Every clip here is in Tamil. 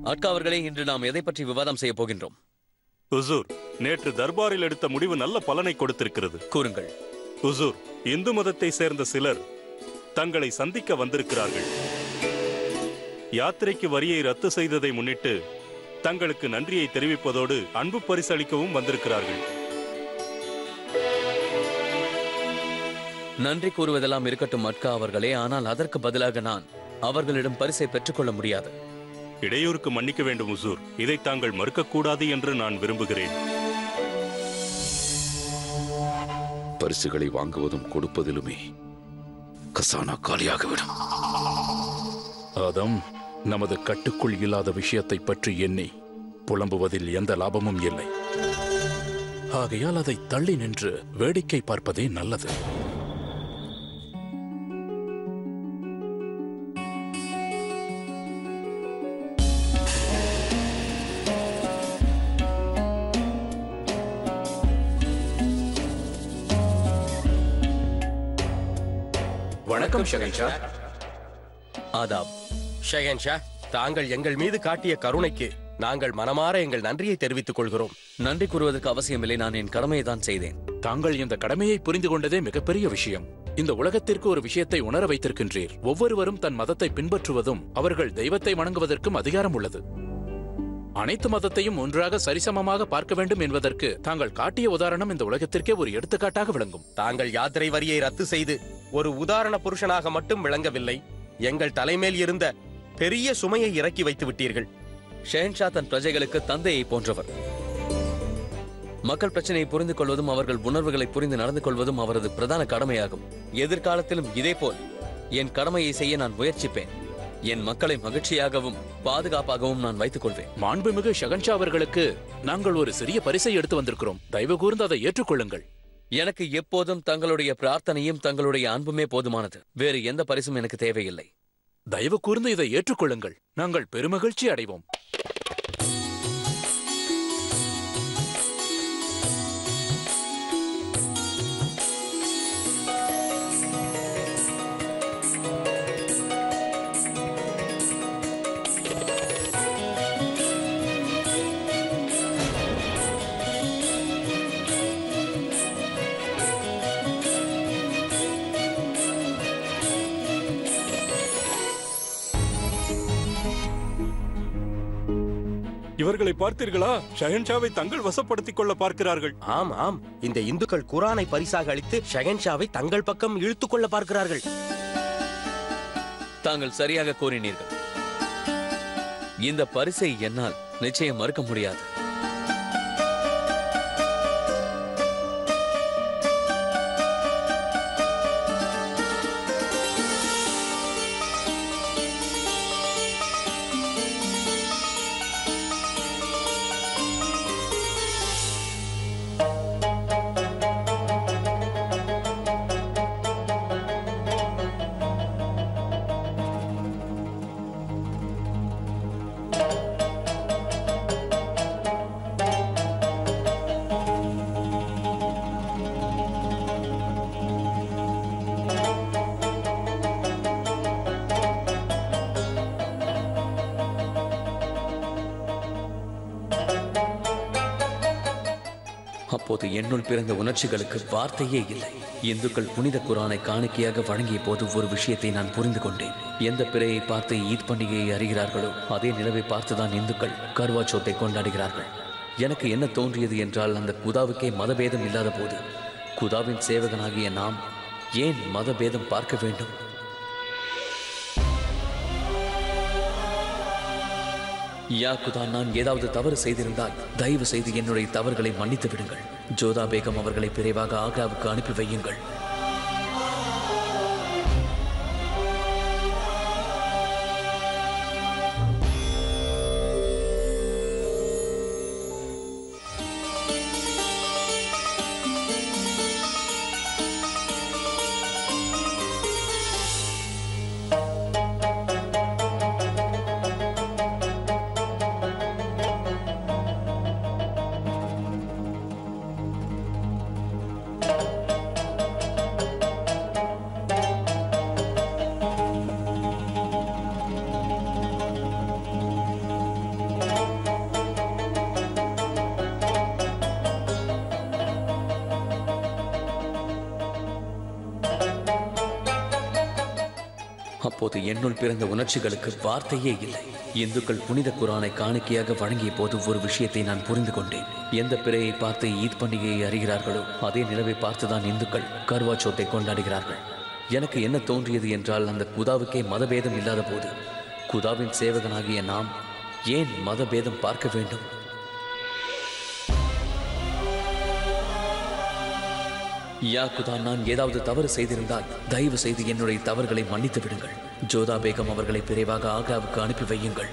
அட்கா அவர்களே இன்று நாம் எதை பற்றி விவாதம் செய்ய போகின்றோம் ஹுசூர் நேற்று தர்பாரில் எடுத்த முடிவு நல்ல பலனை கொடுத்திருக்கிறது கூறுங்கள் ஹுசூர் இந்து மதத்தை சேர்ந்த சிலர் தங்களை சந்திக்க வந்திருக்கிறார்கள் யாத்திரைக்கு வரியை ரத்து செய்ததை முன்னிட்டு தங்களுக்கு நன்றியை தெரிவிப்பதோடு அன்பு பரிசளிக்கவும் வந்திருக்கிறார்கள் நன்றி கூறுவதெல்லாம் இருக்கட்டும் அட்கா அவர்களே ஆனால் அதற்கு பதிலாக நான் அவர்களிடம் பரிசை பெற்றுக்கொள்ள முடியாது இடையூறுக்கு மன்னிக்க வேண்டும் ஹுசூர் இதை தாங்கள் மறுக்கக்கூடாது என்று நான் விரும்புகிறேன் பரிசுகளை வாங்குவதும் கொடுப்பதிலுமே கசானா காலியாகிவிடும் அதம் நமது கட்டுக்குள் இல்லாத விஷயத்தை பற்றி எண்ணி புலம்புவதில் எந்த லாபமும் இல்லை ஆகையால் அதை தள்ளி நின்று வேடிக்கை பார்ப்பதே நல்லது வணக்கம் ஷகன்ஷா ஆதாப் ஷெகன்ஷா தாங்கள் எங்கள் மீது காட்டிய கருணைக்கு நாங்கள் மனமாற எங்கள் நன்றியை தெரிவித்துக் கொள்கிறோம் நன்றி கூறுவதற்கு அவசியமில்லை நான் என் கடமையை தான் செய்தேன் தாங்கள் இந்த கடமையை புரிந்து கொண்டதே மிகப்பெரிய விஷயம் இந்த உலகத்திற்கு ஒரு விஷயத்தை உணர வைத்திருக்கின்றீர் ஒவ்வொருவரும் தன் மதத்தை பின்பற்றுவதும் அவர்கள் தெய்வத்தை வணங்குவதற்கும் அதிகாரம் உள்ளது அனைத்து மதத்தையும் ஒன்றாக சரிசமமாக பார்க்க வேண்டும் என்பதற்கு தாங்கள் காட்டிய உதாரணம் இந்த உலகத்திற்கே ஒரு எடுத்துக்காட்டாக விளங்கும் தாங்கள் யாத்திரை வரியை ரத்து செய்து ஒரு உதாரண புருஷனாக மட்டும் விளங்கவில்லை எங்கள் தலைமேல் இருந்த பெரிய சுமையை இறக்கி வைத்து விட்டீர்கள் ஷெஹன்ஷா தன் பிரஜைகளுக்கு தந்தையை போன்றவர் மக்கள் பிரச்சனையை புரிந்து கொள்வதும் அவர்கள் உணர்வுகளை புரிந்து நடந்து கொள்வதும் அவரது பிரதான கடமையாகும் எதிர்காலத்திலும் இதேபோல் என் கடமையை செய்ய நான் முயற்சிப்பேன் என் மக்களை மகிழ்ச்சியாகவும் பாதுகாப்பாகவும் நான் வைத்துக் கொள்வேன் மாண்புமிகு ஷகன்ஷா அவர்களுக்கு நாங்கள் ஒரு சிறிய பரிசை எடுத்து வந்திருக்கிறோம் தயவு கூர்ந்து அதை ஏற்றுக்கொள்ளுங்கள் எனக்கு எப்போதும் தங்களுடைய பிரார்த்தனையும் தங்களுடைய அன்புமே போதுமானது வேறு எந்த பரிசும் எனக்கு தேவையில்லை தயவு கூர்ந்து இதை ஏற்றுக்கொள்ளுங்கள் நாங்கள் பெருமகிழ்ச்சி அடைவோம் இவர்களை பார்த்தீர்களா ஷஹன்ஷாவை தங்கள் வசப்படுத்திக் கொள்ள பார்க்கிறார்கள் ஆம் ஆம் இந்த இந்துக்கள் குரானை பரிசாக அளித்து ஷெகன்ஷாவை தங்கள் பக்கம் இழுத்துக் கொள்ள பார்க்கிறார்கள் தாங்கள் சரியாக கூறினீர்கள் இந்த பரிசை என்னால் நிச்சயம் மறுக்க முடியாது அப்போது என்னுள் பிறந்த உணர்ச்சிகளுக்கு வார்த்தையே இல்லை இந்துக்கள் புனித குரானை காணிக்கையாக வழங்கிய போது ஒரு விஷயத்தை நான் புரிந்து கொண்டேன் எந்த பிறையை பார்த்து ஈத் பண்டிகையை அறிகிறார்களோ அதே நிலவை பார்த்துதான் இந்துக்கள் கர்வா சௌத்தை கொண்டாடுகிறார்கள் எனக்கு என்ன தோன்றியது என்றால் அந்த குதாவுக்கே மதபேதம் இல்லாத போது குதாவின் சேவகனாகிய நாம் ஏன் மதபேதம் பார்க்க வேண்டும் யா குதா நான் ஏதாவது தவறு செய்திருந்தால் தயவு செய்து என்னுடைய தவறுகளை மன்னித்து விடுங்கள் ஜோதா பேகம் அவர்களை விரைவாக ஆக்ராவுக்கு அனுப்பி வையுங்கள் அப்போது என்னுள் பிறந்த உணர்ச்சிகளுக்கு வார்த்தையே இல்லை இந்துக்கள் புனித குரானை காணிக்கையாக வழங்கிய போது ஒரு விஷயத்தை நான் புரிந்து கொண்டேன் எந்த பிறையை பார்த்து ஈத் பண்டிகையை அறிகிறார்களோ அதே நிலவை பார்த்துதான் இந்துக்கள் கர்வா சௌத்தை கொண்டாடுகிறார்கள் எனக்கு என்ன தோன்றியது என்றால் அந்த குதாவுக்கே மதபேதம் இல்லாத போது குதாவின் சேவகனாகிய நாம் ஏன் மதபேதம் பார்க்க வேண்டும் யா குதா நான் ஏதாவது தவறு செய்திருந்தால் தயவு செய்து என்னுடைய தவறுகளை மன்னித்து விடுங்கள் ஜோதா பேகம் அவர்களை விரைவாக ஆக்ராவுக்கு அனுப்பி வையுங்கள்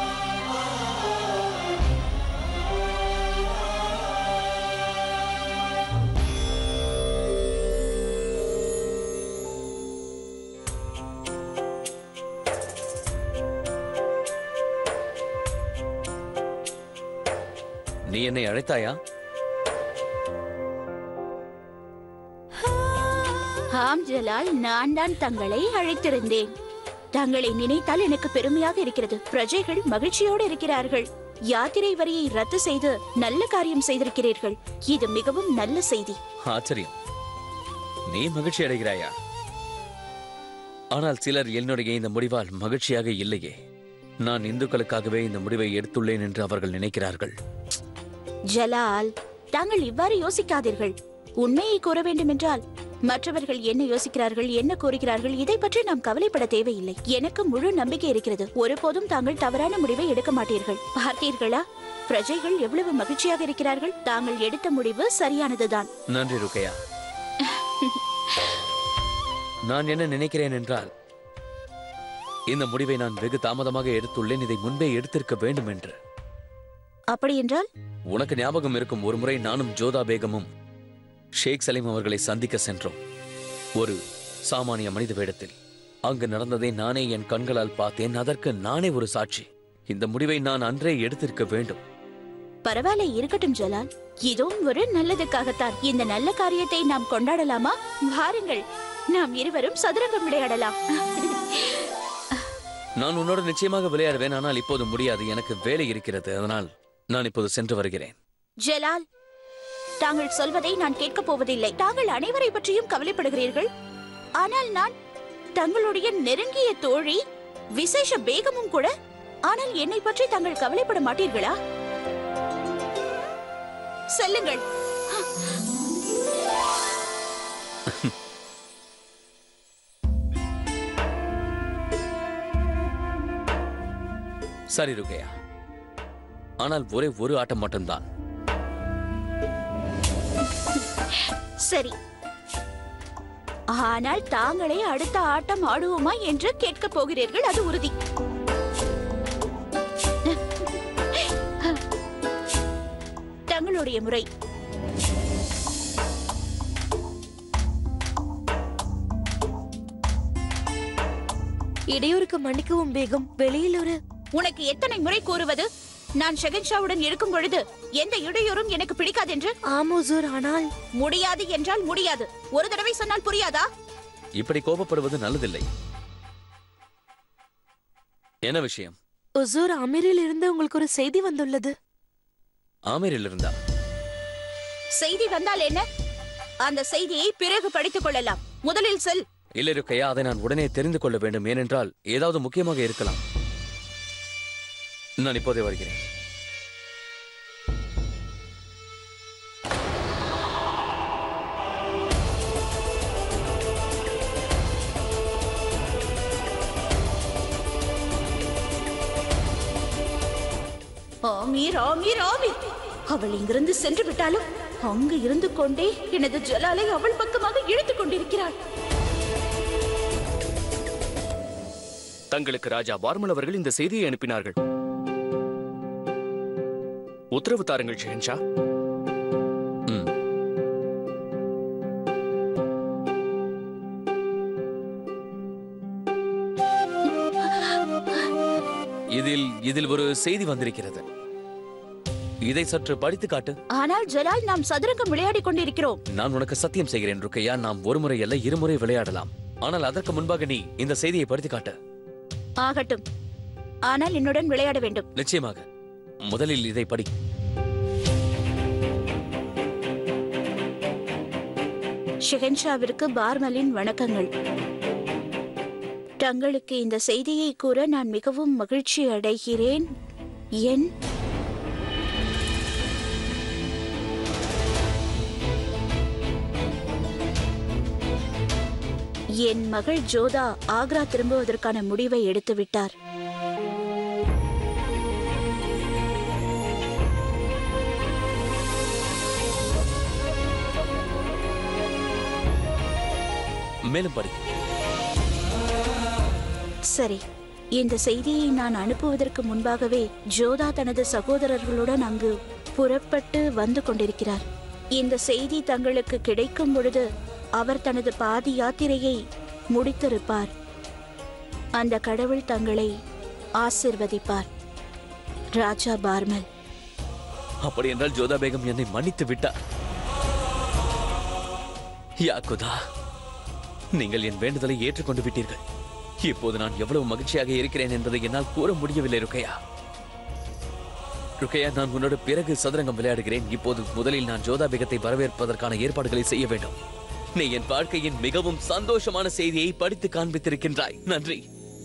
நீ என்னை அழைத்தாயா ஆம் ஜலால் நான் தான் தங்களை அழைத்திருந்தேன் தங்களை நினைத்தால் எனக்கு பெருமையாக இருக்கிறது பிரஜைகள் மகிழ்ச்சியோடு இருக்கிறார்கள் யாத்திரை வரியை ரத்து செய்து நல்ல காரியம் செய்திருக்கிறீர்கள் இது மிகவும் நல்ல செய்தி ஆச்சரியம் நீ மகிழ்ச்சி அடைகிறாயா ஆனால் சிலர் என்னுடைய இந்த முடிவால் மகிழ்ச்சியாக இல்லையே நான் இந்துக்களுக்காகவே இந்த முடிவை எடுத்துள்ளேன் என்று அவர்கள் நினைக்கிறார்கள் ஜலால் தாங்கள் இவ்வாறு யோசிக்காதீர்கள் உண்மையை கூற வேண்டுமென்றால் மற்றவர்கள் என்ன யோசிக்கிறார்கள் என்ன கூறுகிறார்கள் இதை பற்றி நாம் கவலைப்பட தேவையில்லை எனக்கு முழு நம்பிக்கை இருக்கிறது ஒருபோதும் தாங்கள் தவறான முடிவை எடுக்க மாட்டீர்கள் பார்த்தீர்களா பிரஜைகள் எவ்வளவு மகிழ்ச்சியாக இருக்கிறார்கள் தாங்கள் எடுத்த முடிவு சரியானதுதான் நன்றி ருக்கையா நான் என்ன நினைக்கிறேன் என்றால் இந்த முடிவை நான் வெகு தாமதமாக எடுத்துள்ளேன் இதை முன்பே எடுத்திருக்க வேண்டும் என்று அப்படி என்றால் உனக்கு ஞாபகம் இருக்கும் ஒரு முறை நானும் ஜோதா பேகமும் ஷேக் சலீம் அவர்களை சந்திக்க சென்றோம் ஒரு சாமானிய மனித வேடத்தில் அங்கு நடந்ததை நானே என் கண்களால் பார்த்தேன் அதற்கு நானே ஒரு சாட்சி இந்த முடிவை நான் அன்றே எடுத்திருக்க வேண்டும் பரவாயில்ல இருக்கட்டும் ஜலால் இதுவும் ஒரு நல்லதுக்காகத்தான் இந்த நல்ல காரியத்தை நாம் கொண்டாடலாமா வாருங்கள் நாம் இருவரும் சதுரங்கம் விளையாடலாம் நான் உன்னோட நிச்சயமாக விளையாடுவேன் ஆனால் இப்போது முடியாது எனக்கு வேலை இருக்கிறது அதனால் நான் இப்போது சென்று வருகிறேன் ஜலால் தாங்கள் சொல்வதை நான் கேட்கப் போவதில்லை தாங்கள் அனைவரை பற்றியும் கவலைப்படுகிறீர்கள் ஆனால் நான் தங்களுடைய நெருங்கிய தோழி விசேஷ பேகமும் கூட ஆனால் என்னை பற்றி தாங்கள் கவலைப்பட மாட்டீர்களா செல்லுங்கள் சரி ருக்கையா ஆனால் ஒரே ஒரு ஆட்டம் மட்டும்தான் சரி ஆனால் தாங்களே அடுத்த ஆட்டம் ஆடுவோமா என்று கேட்கப் போகிறீர்கள் அது உறுதி தங்களுடைய முறை இடையூறுக்கு மன்னிக்கவும் பேகம் வெளியில் ஒரு உனக்கு எத்தனை முறை கூறுவது நான் ஷெகன்ஷாவுடன் இருக்கும் பொழுது எந்த இடையூறும் எனக்கு பிடிக்காதென்று ஆமோசூர் ஆனால் முடியாது என்றால் முடியாது ஒரு தடவை சொன்னால் புரியாதா இப்படி கோபப்படுவது நல்லதில்லை என்ன விஷயம் உசூர் அமீரில் இருந்து உங்களுக்கு ஒரு செய்தி வந்துள்ளது ஆமீரில் இருந்தா செய்தி வந்தால் என்ன அந்த செய்தியை பிறகு படித்துக் கொள்ளலாம் முதலில் செல் இல்லை ருக்கையா அதை நான் உடனே தெரிந்து கொள்ள வேண்டும் ஏனென்றால் ஏதாவது முக்கியமாக இருக்கலாம் நான் இப்போதே வருகிறேன் ஆமீர் ஆமீர் ஆமீர் அவள் இங்கிருந்து சென்று விட்டாலும் அங்கு இருந்து கொண்டே எனது ஜலாலை அவள் பக்கமாக இழுத்துக் கொண்டிருக்கிறாள் தங்களுக்கு ராஜா வார்மல் அவர்கள் இந்த செய்தியை அனுப்பினார்கள் உத்தரவு தாருங்கள் ஷெஹன்ஷா ம். இதில் இதில் ஒரு செய்தி வந்திருக்கிறது இதை சற்று படித்து காட்டு ஆனால் ஜலால் நாம் சதுரங்கம் விளையாடிக் கொண்டிருக்கிறோம் நான் உனக்கு சத்தியம் செய்கிறேன் ருக்கையா நாம் ஒரு முறை அல்ல இருமுறை விளையாடலாம் ஆனால் அதற்கு முன்பாக நீ இந்த செய்தியை படித்து காட்டு ஆகட்டும் ஆனால் என்னுடன் விளையாட வேண்டும் நிச்சயமாக முதலில் இதை படி ஷெஹன்ஷாவிற்கு பார்மலின் வணக்கங்கள் தங்களுக்கு இந்த செய்தியை கூற நான் மிகவும் மகிழ்ச்சி அடைகிறேன் என் என் மகள் ஜோதா ஆக்ரா திரும்புவதற்கான முடிவை எடுத்துவிட்டார் மேலும் படி சரி இந்த செய்தியை நான் அனுப்புவதற்கு முன்பாகவே ஜோதா தனது சகோதரர்களுடன் அங்கு புறப்பட்டு வந்து கொண்டிருக்கிறார் இந்த செய்தி தங்களுக்கு கிடைக்கும் பொழுது அவர் தனது பாதி யாத்திரையை முடித்திருப்பார் அந்த கடவுள் தங்களை ஆசிர்வதிப்பார் ராஜா பார்மல் அப்படி என்றால் ஜோதா பேகம் என்னை மன்னித்து விட்டார் யாக்குதா நீங்கள் என் வேண்டுதலை ஏற்றுக்கொண்டு விட்டீர்கள் இப்போது நான் எவ்வளவு மகிழ்ச்சியாக இருக்கிறேன் என்பதை என்னால் கூற முடியவில்லை ருக்கையா ருக்கையா நான் உன்னோட பிறகு சதுரங்கம் விளையாடுகிறேன் இப்போது முதலில் நான் ஜோதா பேகத்தை வரவேற்பதற்கான ஏற்பாடுகளை செய்ய வேண்டும் நீ என் வாழ்க்கையின் மிகவும் சந்தோஷமான செய்தியை படித்து காண்பித்திருக்கின்றாய் நன்றி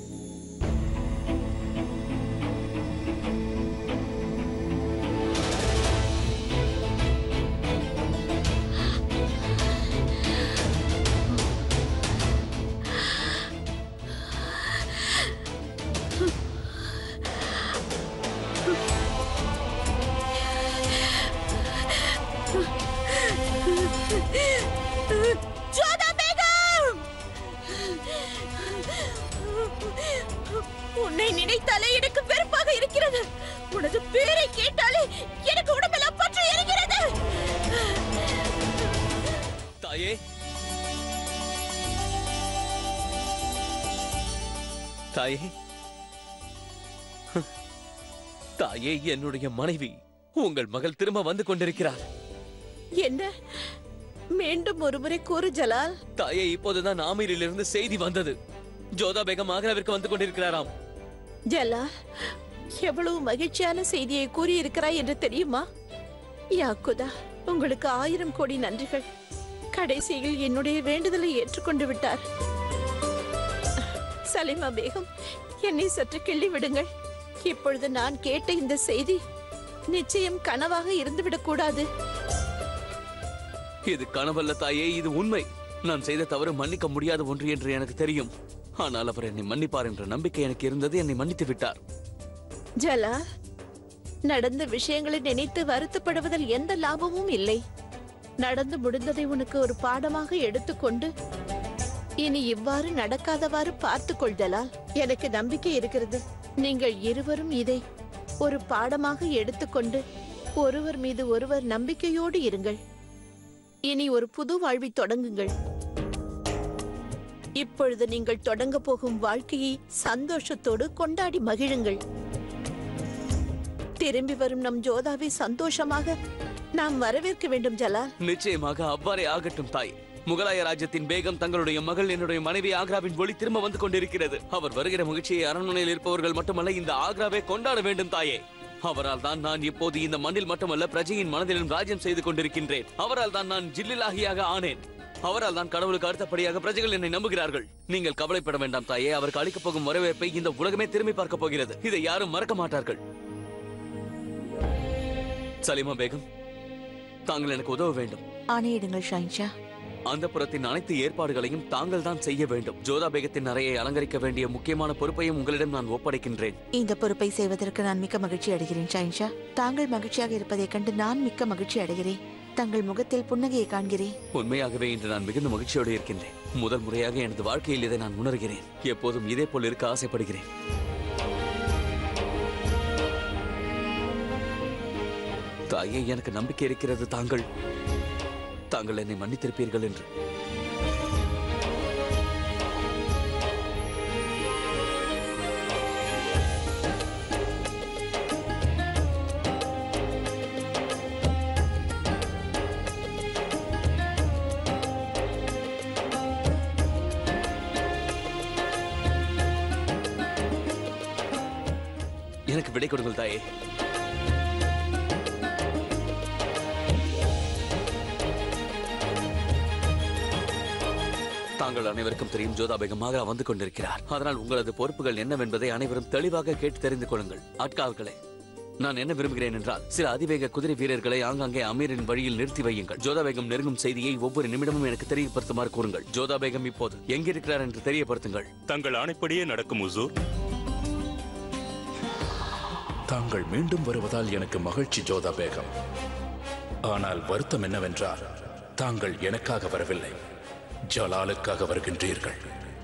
ஜோதா பேகம் உன்னை நினைத்தாலே எனக்கு வெறுப்பாக இருக்கிறது உனது பேரை கேட்டாலே எனக்கு உடம்பெல்லாம் பற்றி எரிகிறது தாயே தாயே தாயே என்னுடைய மனைவி உங்கள் மகள் திரும்ப வந்து கொண்டிருக்கிறார் என்ன மீண்டும் ஒருமுறை கூறு ஜலால் தாயே இப்போதுதான் ஆமீரிலிருந்து செய்தி வந்தது ஜோதா பேகம் ஆக்ராவிற்கு வந்து கொண்டிருக்கிறாராம் ஜலால் எவ்வளவு மகிழ்ச்சியான செய்தியை கூறியிருக்கிறாய் என்று தெரியுமா யாக்குதா உங்களுக்கு ஆயிரம் கோடி நன்றிகள் கடைசியில் என்னுடைய வேண்டுதலை ஏற்றுக்கொண்டு விட்டார் சலிமா பேகம் என்னை சற்று கிள்ளி விடுங்கள் இப்பொழுது நான் கேட்ட இந்த செய்தி நிச்சயம் கனவாக இருந்துவிடக் கூடாது இது கனவல்ல தாயே இது உண்மை நான் செய்த தவறு மன்னிக்க முடியாத ஒன்று என்று எனக்கு தெரியும் ஆனால் அவர் என்னை மன்னிப்பார் என்ற நம்பிக்கை எனக்கு இருந்தது என்னை மன்னித்து விட்டார் ஜலா நடந்த விஷயங்களை நினைத்து வருத்தப்படுவதில் எந்த லாபமும் இல்லை நடந்து முடிந்ததை உனக்கு ஒரு பாடமாக எடுத்துக்கொண்டு இனி இவ்வாறு நடக்காதவாறு பார்த்துக்கொள் ஜலால் எனக்கு நம்பிக்கை இருக்கிறது நீங்கள் இருவரும் இதை ஒரு பாடமாக எடுத்துக்கொண்டு ஒருவர் மீது ஒருவர் நம்பிக்கையோடு இருங்கள் இனி ஒரு புது வாழ்வை தொடங்குங்கள் இப்பொழுது நீங்கள் தொடங்க போகும் வாழ்க்கையை சந்தோஷத்தோடு கொண்டாடி மகிழுங்கள் திரும்பி வரும் நம் ஜோதாவை சந்தோஷமாக நாம் வரவேற்க வேண்டும் ஜலால் நிச்சயமாக அவ்வாறே ஆகட்டும் தாய் முகலாய ராஜ்யத்தின் பேகம் தங்களுடைய மகள் என்னுடைய மனைவி ஆக்ராவின் ஒளி திரும்ப வந்து கொண்டிருக்கிறது அவர் வருகிற மகிழ்ச்சியை அரண்மனையில் இருப்பவர்கள் மட்டுமல்ல இந்த ஆக்ராவை கொண்டாட வேண்டும் தாயே அவரால் தான் நான் இப்போது இந்த மண்ணில் மட்டுமல்ல பிரஜையின் மனதிலும் ராஜ்யம் செய்து கொண்டிருக்கின்றேன் அவரால் தான் நான் ஜில்லிலாகியாக ஆனேன் அவரால் தான் கடவுளுக்கு அடுத்தபடியாக பிரஜைகள் என்னை நம்புகிறார்கள் நீங்கள் கவலைப்பட வேண்டாம் தாயே அவருக்கு அளிக்கப் போகும் வரவேற்பை இந்த உலகமே திரும்பி பார்க்க போகிறது இதை யாரும் மறக்க மாட்டார்கள் சலிமா பேகம் தாங்கள் எனக்கு உதவ வேண்டும் ஆணையிடுங்கள் ஷாயின்ஷா அந்த புறத்தின் அனைத்து ஏற்பாடுகளையும் தாங்கள் தான் செய்ய வேண்டும் ஜோதா பேகத்தின் அறையை அலங்கரிக்க வேண்டிய முக்கியமான பொறுப்பையும் உங்களிடம் நான் ஒப்படைக்கின்றேன் இந்த பொறுப்பை செய்வதற்கு நான் மிக்க மகிழ்ச்சி அடைகிறேன் ஷாயின்ஷா தாங்கள் மகிழ்ச்சியாக இருப்பதைக் கண்டு நான் மிக்க மகிழ்ச்சி அடைகிறேன் தங்கள் முகத்தில் புன்னகையை காண்கிறேன் உண்மையாகவே இன்று நான் மிகுந்த மகிழ்ச்சியோடு இருக்கின்றேன் முதல் முறையாக எனது வாழ்க்கையில் இதை நான் உணர்கிறேன் எப்போதும் இதே போல் இருக்க ஆசைப்படுகிறேன் தாயே எனக்கு நம்பிக்கை இருக்கிறது தாங்கள் தாங்கள் என்னை மன்னித்திருப்பீர்கள் என்று எனக்கு விடை கொடுங்கள் தாயே தாங்கள் அனைவருக்கும் தெரியும் ஜோதா பேகம் ஆக்ரா வந்து கொண்டிருக்கிறார் அதனால் உங்களது பொறுப்புகள் என்னவென்பதை அனைவரும் தெளிவாக கேட்டு தெரிந்து கொள்ளுங்கள் ஆட்காவர்களே நான் என்ன விரும்புகிறேன் என்றால் சில அதிவேக குதிரை வீரர்களை ஆங்காங்கே அமீரின் வழியில் நிறுத்தி வையுங்கள் ஜோதா பேகம் நெருங்கும் செய்தியை ஒவ்வொரு நிமிடமும் எனக்கு தெரியப்படுத்துமாறு கூறுங்கள் ஜோதா பேகம் இப்போது எங்கிருக்கிறார் என்று தெரியப்படுத்துங்கள் தங்கள் ஆணைப்படியே நடக்கும் ஹுசூர் தாங்கள் மீண்டும் வருவதால் எனக்கு மகிழ்ச்சி ஜோதா பேகம் ஆனால் வருத்தம் என்னவென்றால் தாங்கள் எனக்காக வரவில்லை ஜலாலுக்காக வருகின்றீர்கள்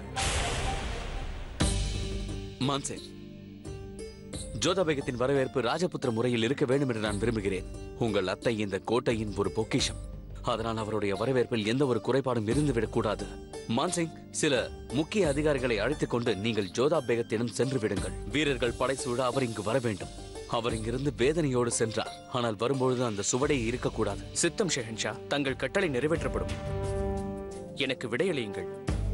மான்சேன் ஜோதா பேகத்தின் வரவேற்பு ராஜபுத்திர முறையில் இருக்க வேண்டும் என்று நான் விரும்புகிறேன் உங்கள் அத்தை இந்த கோட்டையின் ஒரு பொக்கிஷம் அதனால் அவருடைய வரவேற்பில் எந்த ஒரு குறைபாடும் இருந்துவிடக் கூடாது மான்சிங் சில முக்கிய அதிகாரிகளை அழைத்துக் கொண்டு நீங்கள் ஜோதா பேகத்திடம் சென்று விடுங்கள் வீரர்கள் படை சூழ அவர் இங்கு வர வேண்டும் அவர் இங்கிருந்து வேதனையோடு சென்றார் ஆனால் வரும்பொழுது அந்த சுவடே இருக்கக்கூடாது சித்தம் ஷெஹன்ஷா தங்கள் கட்டளை நிறைவேற்றப்படும் எனக்கு விடையளியுங்கள்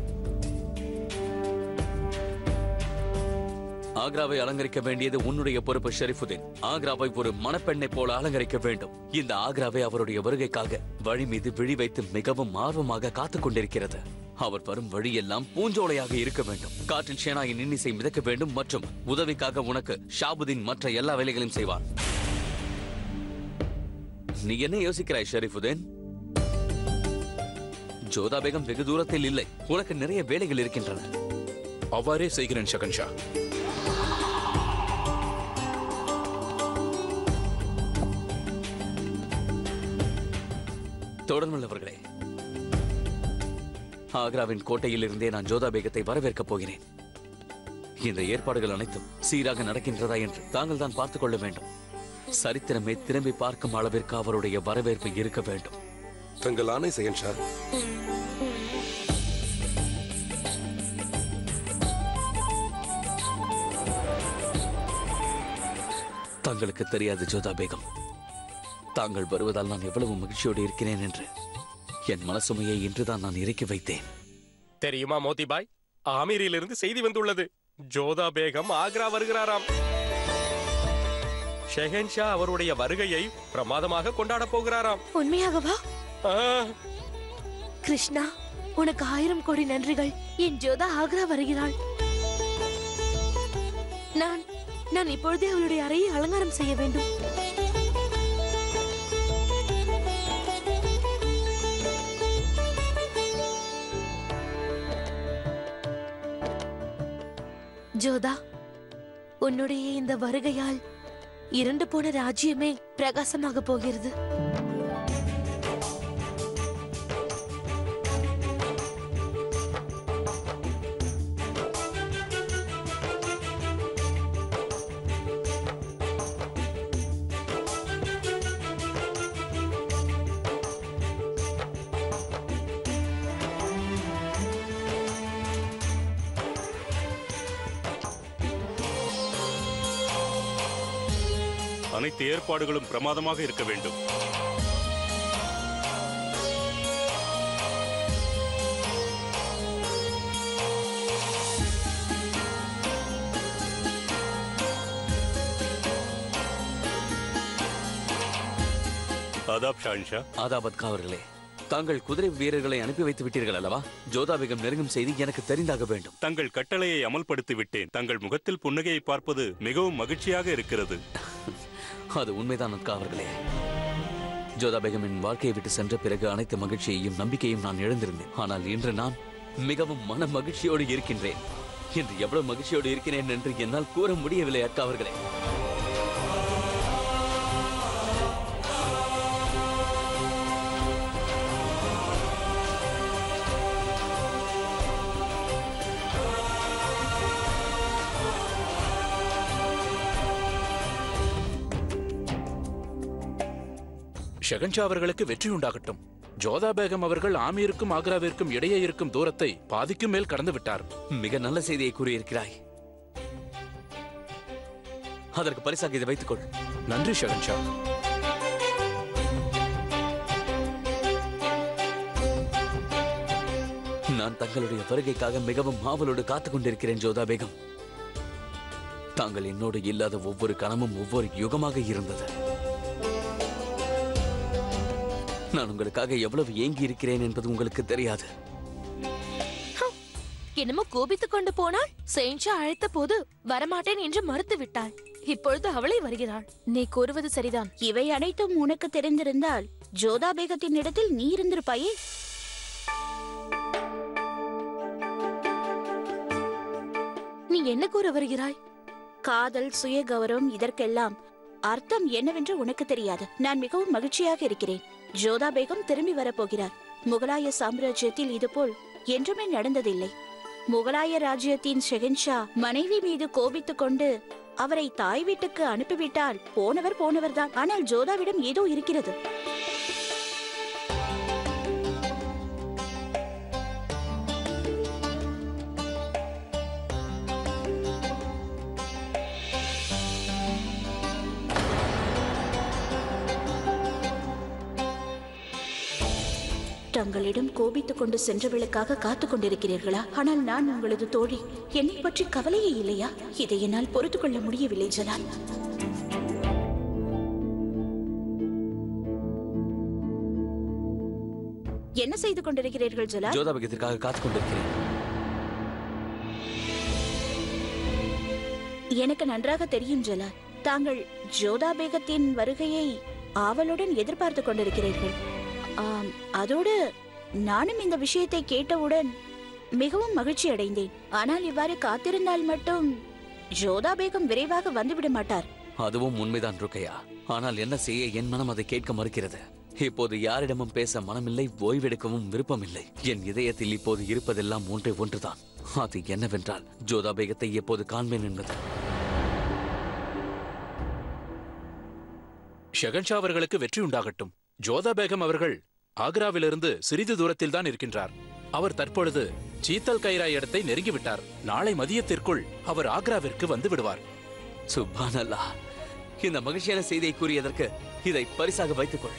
ஆக்ராவை அலங்கரிக்க வேண்டியது உன்னுடைய பொறுப்பு ஷெரீஃபுதீன் ஆக்ராவை ஒரு மணப்பெண்ணை போல அலங்கரிக்க வேண்டும் இந்த ஆக்ராவை அவருடைய வருகைக்காக வழி மீது விழி வைத்து மிகவும் ஆர்வமாக காத்துக் கொண்டிருக்கிறது அவர் வரும் வழியெல்லாம் பூஞ்சோலையாக இருக்க வேண்டும் காற்றில் ஷேனாயின் இன்னிசை மிதக்க வேண்டும் மற்றும் உதவிக்காக உனக்கு ஷாபுதீன் மற்ற எல்லா வேலைகளையும் செய்வார் நீ என்ன யோசிக்கிறாய் ஷெரீஃபுதீன் ஜோதா பேகம் வெகு தூரத்தில் இல்லை உனக்கு நிறைய வேலைகள் இருக்கின்றன அவ்வாறே செய்கிறேன் ஷகன்ஷா தொடர்ந்துள்ளவர்களே ஆக்ராவின் கோட்டையில் இருந்தே நான் ஜோதா பேகத்தை வரவேற்கப் போகிறேன் இந்த ஏற்பாடுகள் அனைத்தும் சீராக நடக்கின்றதா என்று தாங்கள் தான் பார்த்துக் கொள்ள வேண்டும் சரித்திரமே திரும்பி பார்க்கும் அளவிற்கு அவருடைய வரவேற்பு இருக்க வேண்டும் தங்கள் ஆணை சயன்ஷா தங்களுக்கு தெரியாது ஜோதா பேகம் தாங்கள் வருவதால் நான் எவ்வளவு மகிழ்ச்சியோடு இருக்கிறேன் என்று என் மனசுமையை இன்றுதான் நான் இறக்கி வைத்தேன் தெரியுமா மோதிபாய் ஆமீரிலிருந்து செய்தி வந்துள்ளது ஜோதா பேகம் ஆக்ரா வருகிறாராம் ஷெஹன்ஷா அவருடைய வருகையை பிரமாதமாக கொண்டாடப் போகிறாராம் உண்மையாகவா ஆ, கிருஷ்ணா உனக்கு ஆயிரம் கோடி நன்றிகள் என் ஜோதா ஆக்ரா வருகிறாள் நான் நான் இப்பொழுதே அவளுடைய அறையை அலங்காரம் செய்ய வேண்டும் ஜோதா உன்னுடைய இந்த வருகையால் இருண்டு போன ராஜ்யமே பிரகாசமாக போகிறது அனைத்து ஏற்பாடுகளும் பிரமாதமாக இருக்க வேண்டும் ஆதாப் ஷான்ஷா ஆதாபத் அவர்களே தாங்கள் குதிரை வீரர்களை அனுப்பி வைத்து விட்டீர்கள் அல்லவா ஜோதா பேகம் நெருங்கும் செய்தி எனக்கு தெரிந்தாக வேண்டும் தங்கள் கட்டளையை அமல்படுத்தி விட்டேன் தங்கள் முகத்தில் புன்னகையை பார்ப்பது மிகவும் மகிழ்ச்சியாக இருக்கிறது அது உண்மைதான் அத்கா அவர்களே ஜோதா பேகமின் வாழ்க்கையை விட்டு சென்ற பிறகு அனைத்து மகிழ்ச்சியையும் நம்பிக்கையும் நான் இழந்திருந்தேன் ஆனால் இன்று நான் மிகவும் மன மகிழ்ச்சியோடு இருக்கின்றேன் இன்று எவ்வளவு மகிழ்ச்சியோடு இருக்கிறேன் என்று என்னால் கூற முடியவில்லை அக்கா அவர்களே ஷெகன்ஷா அவர்களுக்கு வெற்றி உண்டாகட்டும் ஜோதா பேகம் அவர்கள் ஆமீருக்கும் ஆக்ராவிற்கும் இடையே இருக்கும் தூரத்தை பாதிக்கும் மேல் கடந்து விட்டார் மிக நல்ல செய்தியை கூறியிருக்கிறாய் அதற்கு பரிசாக இதை வைத்துக்கொள் நன்றி ஷெகன்ஷா நான் தங்களுடைய வருகைக்காக மிகவும் ஆவலோடு காத்துக் கொண்டிருக்கிறேன் ஜோதா பேகம் தாங்கள் என்னோடு இல்லாத ஒவ்வொரு கணமும் ஒவ்வொரு யுகமாக இருந்தது நான் உங்களுக்காக எவ்வளவு ஏங்கி இருக்கிறேன் என்பது உங்களுக்கு தெரியாது என்னமோ கோபித்துக் கொண்டு போனாள் செயின்ஷா அழைத்த போது வரமாட்டேன் என்று மறுத்து விட்டாள் இப்பொழுது அவளே வருகிறாள் நீ கூறுவது சரிதான் இவை அனைத்தும் உனக்கு தெரிந்திருந்தால் ஜோதா பேகத்தின் இடத்தில் நீ இருந்திருப்பாயே நீ என்ன கூற வருகிறாய் காதல் சுய கௌரவம் இதற்கெல்லாம் அர்த்தம் என்னவென்று உனக்கு தெரியாது நான் மிகவும் மகிழ்ச்சியாக இருக்கிறேன் ஜோதா பேகம் திரும்பி வரப்போகிறார் முகலாய சாம்ராஜ்யத்தில் இதுபோல் என்றுமே நடந்ததில்லை முகலாய ராஜ்யத்தின் ஷெஹன்ஷா மனைவி மீது கோபித்துக் கொண்டு அவரை தாய் வீட்டுக்கு அனுப்பிவிட்டால் போனவர் போனவர்தான் ஆனால் ஜோதாவிடம் ஏதோ இருக்கிறது தங்களிடம் கோபித்துக் கொண்டு சென்றவளுக்காக காத்துக் கொண்டிருக்கிறீர்களா ஆனால் நான் உங்களது தோழி என்னை பற்றி கவலையே இல்லையா இதை என்னால் பொறுத்துக் கொள்ள முடியவில்லை ஜலால் என்ன செய்து கொண்டிருக்கிறீர்கள் ஜலால் ஜோதா பேகத்திற்காக காத்துக் கொண்டிருக்கிறேன் எனக்கு நன்றாக தெரியும் ஜலால் தாங்கள் ஜோதா பேகத்தின் வருகையை ஆவலுடன் எதிர்பார்த்து கொண்டிருக்கிறீர்கள் ஆம், அதோடு நானும் இந்த விஷயத்தை கேட்டவுடன் மிகவும் மகிழ்ச்சி அடைந்தேன் ஆனால் இவ்வாறு காத்திருந்தால் மட்டும் ஜோதா பேகம் விரைவாக வந்துவிட மாட்டார் அதுவும் உண்மைதான் ருக்கையா ஆனால் என்ன செய்ய என் மனம் அதை கேட்க மறுக்கிறது இப்போது யாரிடமும் பேச மனமில்லை ஓய்வெடுக்கவும் விருப்பமில்லை என் இதயத்தில் இப்போது இருப்பதெல்லாம் ஒன்றே ஒன்றுதான் அது என்னவென்றால் ஜோதா பேகத்தை எப்போது காண்பேன் என்பது ஷெகன்ஷா அவர்களுக்கு வெற்றி உண்டாகட்டும் ஜோதா பேகம் அவர்கள் ஆக்ராவிலிருந்து சிறிது தூரத்தில் தான் இருக்கின்றார் அவர் தற்பொழுது சீத்தல் கைரா இடத்தை நெருங்கிவிட்டார் நாளை மதியத்திற்குள் அவர் ஆக்ராவிற்கு வந்து விடுவார் சுப்பானல்லா இந்த மகிழ்ச்சியான செய்தியை கூறியதற்கு இதை பரிசாக வைத்துக்கொள்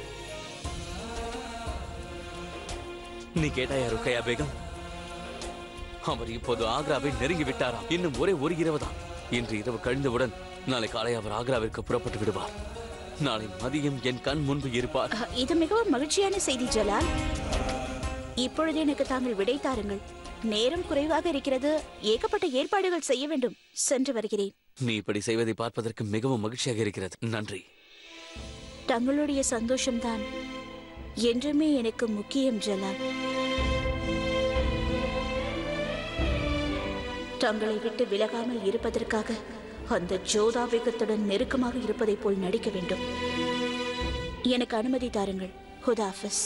நீ கேட்டாயா ருக்கையா பேகம் அவர் இப்போது ஆக்ராவை நெருங்கி விட்டாராம் இன்னும் ஒரே ஒரு இரவு தான் இன்று இரவு கழிந்தவுடன் நாளை காலை அவர் ஆக்ராவிற்கு புறப்பட்டு விடுவார் நாளை மதியம் என் கண் முன்பு இருப்பார் அஹ், இது மிகவும் மகிழ்ச்சியான செய்தி ஜலால் இப்பொழுது எனக்கு தாங்கள் விடை தாருங்கள் நேரம் குறைவாக இருக்கிறது ஏகப்பட்ட ஏற்பாடுகள் செய்ய வேண்டும் சென்று வருகிறேன் நீ இப்படி செய்வதை பார்ப்பதற்கு மிகவும் மகிழ்ச்சியாக இருக்கிறது நன்றி தங்களுடைய சந்தோஷம்தான் என்றுமே எனக்கு முக்கியம் ஜலால் தங்களை விட்டு விலகாமல் இருப்பதற்காக அந்த ஜோதாவேகத்துடன் நெருக்கமாக இருப்பதைப் போல் நடிக்க வேண்டும் எனக்கு அனுமதி தாருங்கள் ஹுதாஃபிஸ்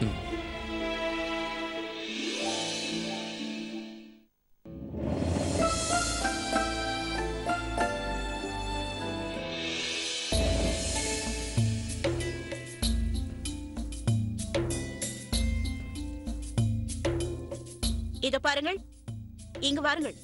இதோ பாருங்கள் இங்கு வாருங்கள்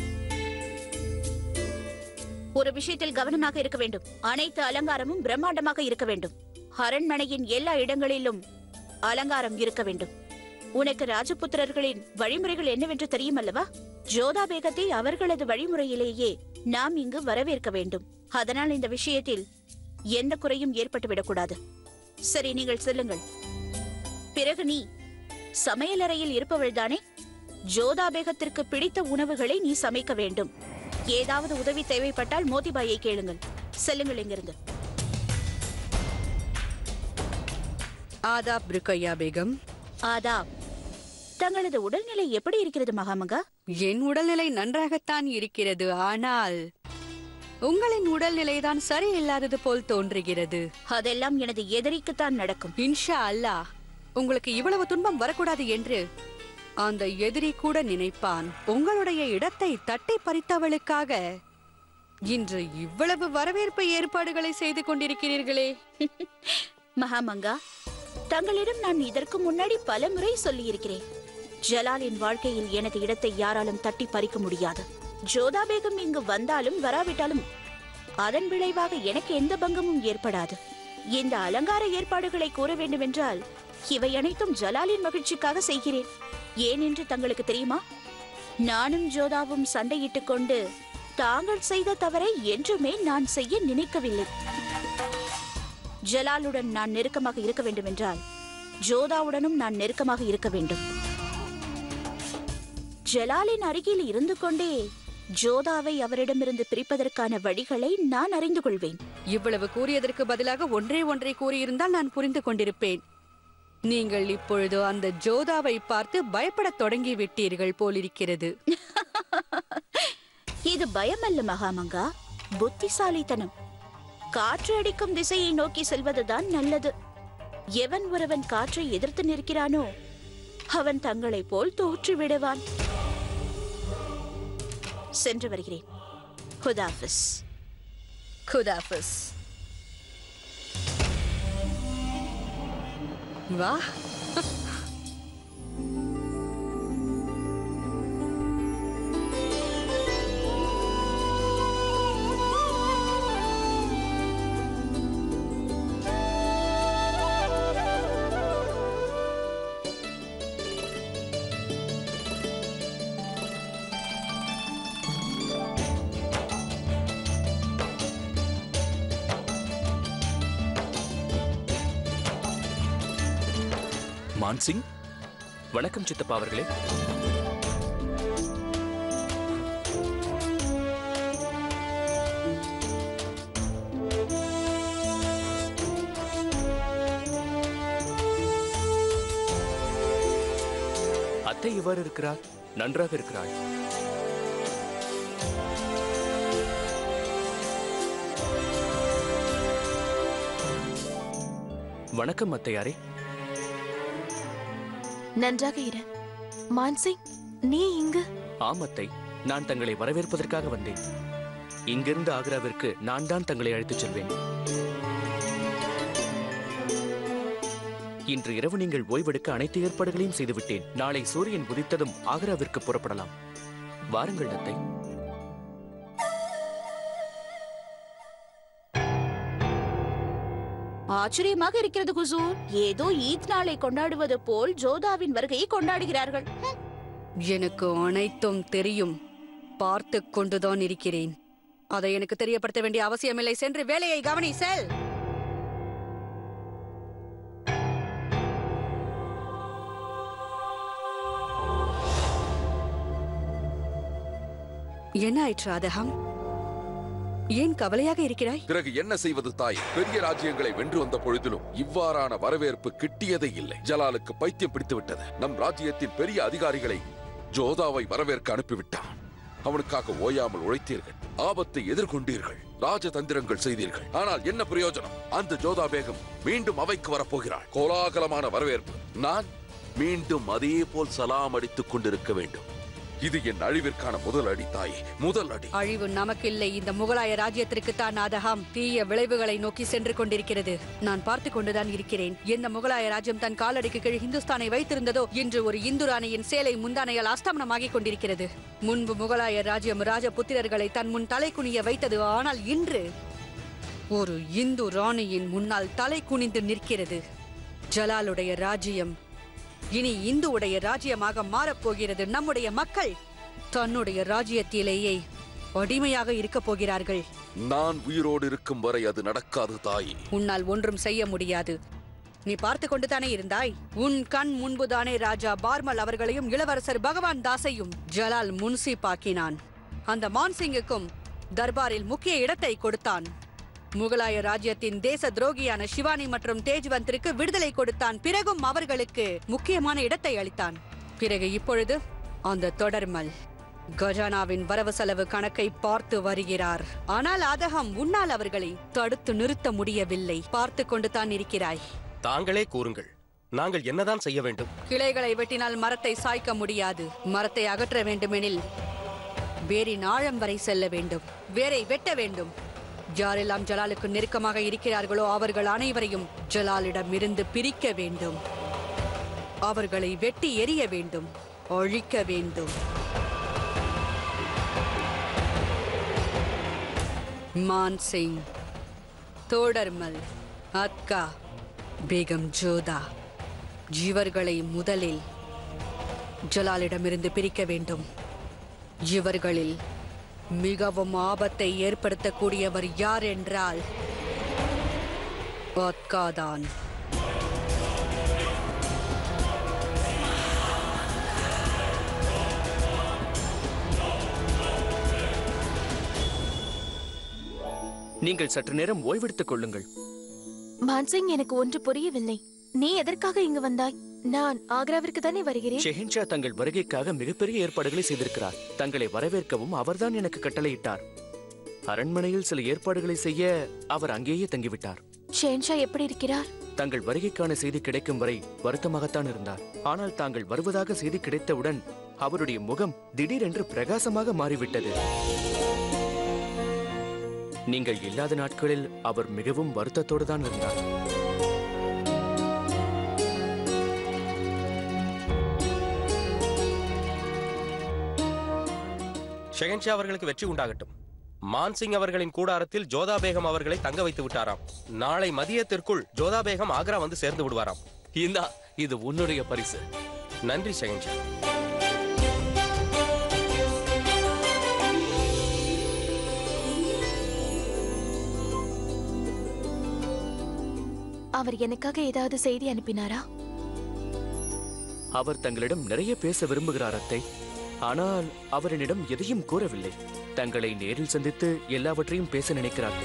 ஒரு விஷயத்தில் கவனமாக இருக்க வேண்டும் அனைத்து அலங்காரமும் பிரம்மாண்டமாக இருக்க வேண்டும் அரண்மனையின் எல்லா இடங்களிலும் அலங்காரம் இருக்க வேண்டும் உனக்கு ராஜபுத்திரர்களின் வழிமுறைகள் என்னவென்று தெரியும் அல்லவா ஜோதா பேகத்தை அவர்களது வழிமுறையிலேயே நாம் இங்கு வரவேற்க வேண்டும் அதனால் இந்த விஷயத்தில் எந்த குறையும் ஏற்பட்டுவிடக்கூடாது சரி நீங்கள் செல்லுங்கள் பிறகு நீ சமையலறையில் இருப்பவள்தானே ஜோதா பேகத்திற்கு பிடித்த உணவுகளை நீ சமைக்க வேண்டும் ஏதாவது உதவி தேவைப்பட்டால் மோதிபாயை கேளுங்கள் செல்லுங்கள் இங்கிருந்து ஆதாப் ருக்கையா பேகம் ஆதாப் தங்களது உடல்நிலை எப்படி இருக்கிறது மகாமகா என் உடல்நிலை நன்றாகத்தான் இருக்கிறது ஆனால் உங்களின் உடல்நிலைதான் சரியில்லாதது போல் தோன்றுகிறது அதெல்லாம் எனது எதிரிக்குத்தான் நடக்கும் இன்ஷா அல்லாஹ் உங்களுக்கு இவ்வளவு துன்பம் வரக்கூடாது என்று அந்த எதிரி கூட நினைப்பான் உங்களுடைய இடத்தை தட்டி பறித்தவளுக்காக இன்று இவ்வளவு வரவேற்பு ஏற்பாடுகளை செய்து கொண்டிருக்கிறீர்களே மகாமங்கா தங்களிடம் நான் இதற்கு முன்னாடி பல முறை சொல்லியிருக்கிறேன் ஜலாலின் வாழ்க்கையில் எனது இடத்தை யாராலும் தட்டி பறிக்க முடியாது ஜோதா பேகம் இங்கு வந்தாலும் வராவிட்டாலும் அதன் விளைவாக எனக்கு எந்த பங்கமும் ஏற்படாது இந்த அலங்கார ஏற்பாடுகளை கூற வேண்டுமென்றால் இவை அனைத்தும் ஜலாலின் மகிழ்ச்சிக்காக செய்கிறேன் ஏன் என்று தங்களுக்கு தெரியுமா நானும் ஜோதாவும் சண்டையிட்டுக் கொண்டு தாங்கள் செய்த தவறை என்றுமே நான் செய்ய நினைக்கவில்லை ஜலாலுடன் நான் நெருக்கமாக இருக்க வேண்டும் என்றால் ஜோதாவுடனும் நான் நெருக்கமாக இருக்க வேண்டும் ஜலாலின் அருகில் இருந்து கொண்டே ஜோதாவை அவரிடமிருந்து பிரிப்பதற்கான வழிகளை நான் அறிந்து கொள்வேன் இவ்வளவு கூறியதற்கு பதிலாக ஒன்றே ஒன்றை கூறியிருந்தால் நான் புரிந்து கொண்டிருப்பேன் நீங்கள் இப்பொழுது அந்த ஜோதாவை பார்த்து பயப்படத் தொடங்கி விட்டீர்கள் போலிருக்கிறது இது பயமல்ல மகாமங்கா புத்திசாலித்தனம் காற்று அடிக்கும் திசையை நோக்கி செல்வதுதான் நல்லது எவன் ஒருவன் காற்றை எதிர்த்து நிற்கிறானோ அவன் தங்களைப் போல் தோற்று விடுவான் சென்று வருகிறேன் ஹுதாஃபிஸ் குதாஃபிஸ் வா மான்சிங் வணக்கம் சித்தப்பா அவர்களே அத்தை இவ்வாறு இருக்கிறார் நன்றாக இருக்கிறாள் வணக்கம் அத்தையாரே நன்றாக இரு மான்சிங் நீ இங்கு ஆம் அத்தை நான் தங்களை வரவேற்பதற்காக வந்தேன் இங்கிருந்து ஆக்ராவிற்கு நான் தான் தங்களை அழைத்துச் செல்வேன் இன்று இரவு நீங்கள் ஓய்வெடுக்க அனைத்து ஏற்பாடுகளையும் செய்துவிட்டேன் நாளை சூரியன் உதித்ததும் ஆக்ராவிற்கு புறப்படலாம் வாருங்கள் அத்தை ஆச்சரியமாக இருக்கிறது குசூர் ஏதோ ஈத் நாளை கொண்டாடுவது போல் ஜோதாவின் வருகையை கொண்டாடுகிறார்கள் ஹம். எனக்கு அனைத்தும் தெரியும் பார்த்து கொண்டுதான் இருக்கிறேன் அதை எனக்கு தெரியப்படுத்த வேண்டிய அவசியமில்லை சென்று வேலையை கவனி செல் என்ன ஆயிற்று அதகம் ஏன் கவலையாக இருக்கிறாய் பிறகு என்ன செய்வது தாய் பெரிய ராஜ்யங்களை வென்று வந்த பொழுதிலும் இவ்வாறான வரவேற்பு கிட்டியதே இல்லை ஜலாலுக்கு பைத்தியம் பிடித்து விட்டது நம் ராஜ்யத்தின் பெரிய அதிகாரிகளை ஜோதாவை வரவேற்க அனுப்பிவிட்டான் அவனுக்காக ஓயாமல் உழைத்தீர்கள் ஆபத்தை எதிர்கொண்டீர்கள் ராஜதந்திரங்கள் செய்தீர்கள் ஆனால் என்ன பிரயோஜனம் அந்த ஜோதா பேகம் மீண்டும் அவைக்கு வரப்போகிறாள் கோலாகலமான வரவேற்பு நான் மீண்டும் அதே போல் சலாம் அடித்துக் கொண்டிருக்க வேண்டும் இது என் அழிவிற்கான முதல் அடி தாயே முதல் அடி அழிவு நமக்கில்லை இந்த முகலாய ராஜ்யத்திற்கு தான் அதகம் தீய விளைவுகளை நோக்கி சென்று கொண்டிருக்கிறது நான் பார்த்து கொண்டுதான் இருக்கிறேன் எந்த முகலாய ராஜ்யம் தன் காலடிக்கு கீழ் இந்துஸ்தானை வைத்திருந்ததோ இன்று ஒரு இந்து ராணியின் சேலை முந்தானையால் அஸ்தமனமாகிக் கொண்டிருக்கிறது முன்பு முகலாய ராஜ்யம் ராஜபுத்திரர்களை தன் முன் தலை குனிய வைத்தது ஆனால் இன்று ஒரு இந்து ராணியின் முன்னால் தலை குனிந்து நிற்கிறது ஜலாலுடைய ராஜ்யம் இனி இந்துவுடைய ராஜ்யமாக மாறப்போகிறது நம்முடைய மக்கள் தன்னுடைய ராஜ்யத்திலேயே அடிமையாக இருக்கப் போகிறார்கள் நான் உயிரோடு இருக்கும் வரை அது நடக்காது தாயே உன்னால் ஒன்றும் செய்ய முடியாது நீ பார்த்து கொண்டுதானே இருந்தாய் உன் கண் முன்புதானே ராஜா பார்மல் அவர்களையும் இளவரசர் பகவான் தாஸையும் ஜலால் முன்சிப்பாக்கினான் அந்த மான்சிங்குக்கும் தர்பாரில் முக்கிய இடத்தை கொடுத்தான் முகலாய ராஜ்யத்தின் தேச துரோகியான சிவானி மற்றும் தேஜ்வந்திற்கு விடுதலை கொடுத்தான் பிறகும் அவர்களுக்கு முக்கியமான இடத்தை அளித்தான் பிறகு இப்பொழுது அந்த தொடர்மல் கஜானாவின் வரவு செலவு கணக்கை பார்த்து வருகிறார் ஆனால் அதகம் உன்னால் அவர்களை தடுத்து நிறுத்த முடியவில்லை பார்த்து கொண்டு தான் இருக்கிறாய் தாங்களே கூறுங்கள் நாங்கள் என்னதான் செய்ய வேண்டும் கிளைகளை வெட்டினால் மரத்தை சாய்க்க முடியாது மரத்தை அகற்ற வேண்டுமெனில் வேரின் ஆழம் வரை செல்ல வேண்டும் வேரை வெட்ட வேண்டும் யாரெல்லாம் ஜலாலுக்கு நெருக்கமாக இருக்கிறார்களோ அவர்கள் அனைவரையும் ஜலாலிடமிருந்து பிரிக்க வேண்டும் அவர்களை வெட்டி எறிய வேண்டும் ஒழிக்க வேண்டும் மான்சிங் தோடர்மல் அத்கா பேகம் ஜோதா இவர்களை முதலில் ஜலாலிடமிருந்து பிரிக்க வேண்டும் இவர்களில் மிகவும் ஆபத்தை ஏற்படுத்தக்கூடியவர் யார் என்றால் அத்காதான் நீங்கள் சற்று நேரம் ஓய்வெடுத்துக் கொள்ளுங்கள் மான்சிங் எனக்கு ஒன்று புரியவில்லை நீ எதற்காக இங்கு வந்தாய் நான் ஆக்ராவிற்கு தானே வருகிறேன் ஷெஹின்ஷா தங்கள் வருகைக்காக மிகப்பெரிய ஏற்பாடுகளை செய்திருக்கிறார் தங்களை வரவேற்கவும் அவர்தான் எனக்கு கட்டளையிட்டார் அரண்மனையில் சில ஏற்பாடுகளை செய்ய அவர் அங்கேயே தங்கிவிட்டார் ஷேன்ஷா எப்படி இருக்கிறார் தங்கள் வருகைக்கான செய்தி கிடைக்கும் வரை வருத்தமாகத்தான் இருந்தார் ஆனால் தாங்கள் வருவதாக செய்தி கிடைத்தவுடன் அவருடைய முகம் திடீரென்று பிரகாசமாக மாறிவிட்டது நீங்கள் இல்லாத நாட்களில் அவர் மிகவும் வருத்தத்தோடு தான் இருந்தார் ஷெகன்ஷா அவர்களுக்கு வெற்றி உண்டாகட்டும் மான்சிங் அவர்களின் கூடாரத்தில் ஜோதா பேகம் அவர்களை தங்க வைத்து விட்டாராம் நாளை மதியத்திற்குள் ஜோதா பேகம் ஆக்ரா வந்து சேர்ந்து விடுவாராம் இந்தா இது உன்னுடைய பரிசு நன்றி ஷெகன்ஷா அவர் எனக்காக ஏதாவது செய்தி அனுப்பினாரா அவர் தங்களிடம் நிறைய பேச விரும்புகிறார் அத்தை ஆனால் அவர் என்னிடம் எதையும் கூறவில்லை தங்களை நேரில் சந்தித்து எல்லாவற்றையும் பேச நினைக்கிறார்